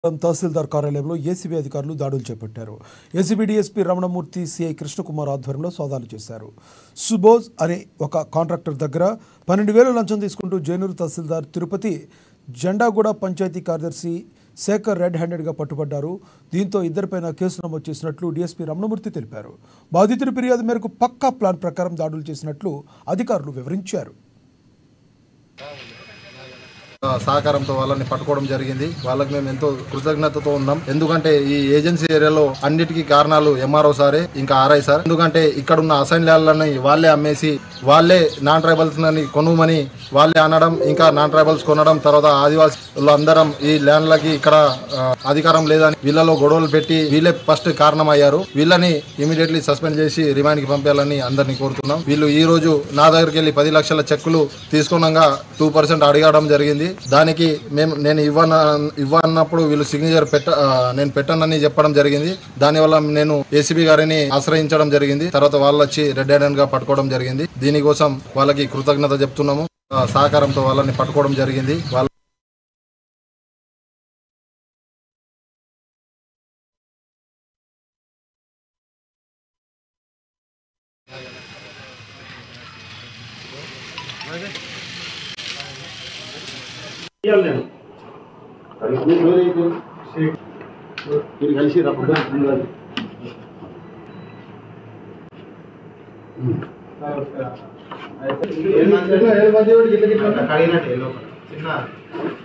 తహసీల్దార్ కార్యాలయంలో ఏసీబీ అధికారులు దాడులు చేపట్టారు ACB DSP Ramanamurthy CI Krishnakumar ఆధ్వర్యంలో సోదాలు చేశారు సుబోజ్ అనే ఒక కాంట్రాక్టర్ దగ్గర పన్నెండు వేల లంచం తీసుకుంటూ జైనూరు తహసీల్దార్ తిరుపతి జెండాగూడ పంచాయతీ కార్యదర్శి శేఖర్ రెడ్ హ్యాండెడ్గా పట్టుబడ్డారు దీంతో ఇద్దరిపైన కేసు నమోదు చేసినట్లు డీఎస్పీ రమణమూర్తి తెలిపారు బాధితుడి ఫిర్యాదు మేరకు పక్కా ప్లాన్ ప్రకారం దాడులు చేసినట్లు అధికారులు వివరించారు ఆ, సహకారంతో వాళ్ళని పట్టుకోవడం జరిగింది వాళ్ళకి మేము ఎంతో కృతజ్ఞతతో ఉన్నాం ఎందుకంటే ఈ ఏజెన్సీ ఏరియాలో అన్నిటికీ కారణాలు ఎంఆర్ఓ సారే ఇంకా ఆర్ఐ సార్ ఎందుకంటే ఇక్కడ ఉన్న అసైన్ ల్యాండ్లని వాళ్ళే అమ్మేసి వాళ్ళే నాన్ ట్రైబల్స్ అని కొనుమని వాళ్ళే అనడం ఇంకా నాన్ ట్రైబల్స్ కొనడం తర్వాత ఆదివాసులు అందరం ఈ ల్యాండ్లకి ఇక్కడ ఆ, అధికారం లేదని వీళ్ళలో గొడవలు పెట్టి వీళ్ళే ఫస్ట్ కారణం అయ్యారు వీళ్ళని ఇమీడియట్లీ సస్పెండ్ చేసి రిమాండ్ కి పంపించాలని అందరినీ కోరుతున్నాం వీళ్ళు ఈ రోజు నా దగ్గరికి వెళ్ళి పది లక్షల చెక్కులు తీసుకున్నాగా టూ పర్సెంట్ అడగడం జరిగింది దానికి మేము నేను ఇవ్వన ఇవ్వన్నప్పుడు వీళ్ళు సిగ్నేచర్ పెట్ట ఆ, నేను పెట్టనని చెప్పడం జరిగింది దానివల్ల నేను ఏసీబీ గారిని ఆశ్రయించడం జరిగింది తర్వాత వాళ్ళు వచ్చి రెడ్ హ్యాండ్ గా పట్టుకోవడం జరిగింది దీనికోసం వాళ్ళకి కృతజ్ఞత చెప్తున్నాము ఆ, సహకారంతో వాళ్ళని పట్టుకోవడం జరిగింది వాళ్ళ చిన్న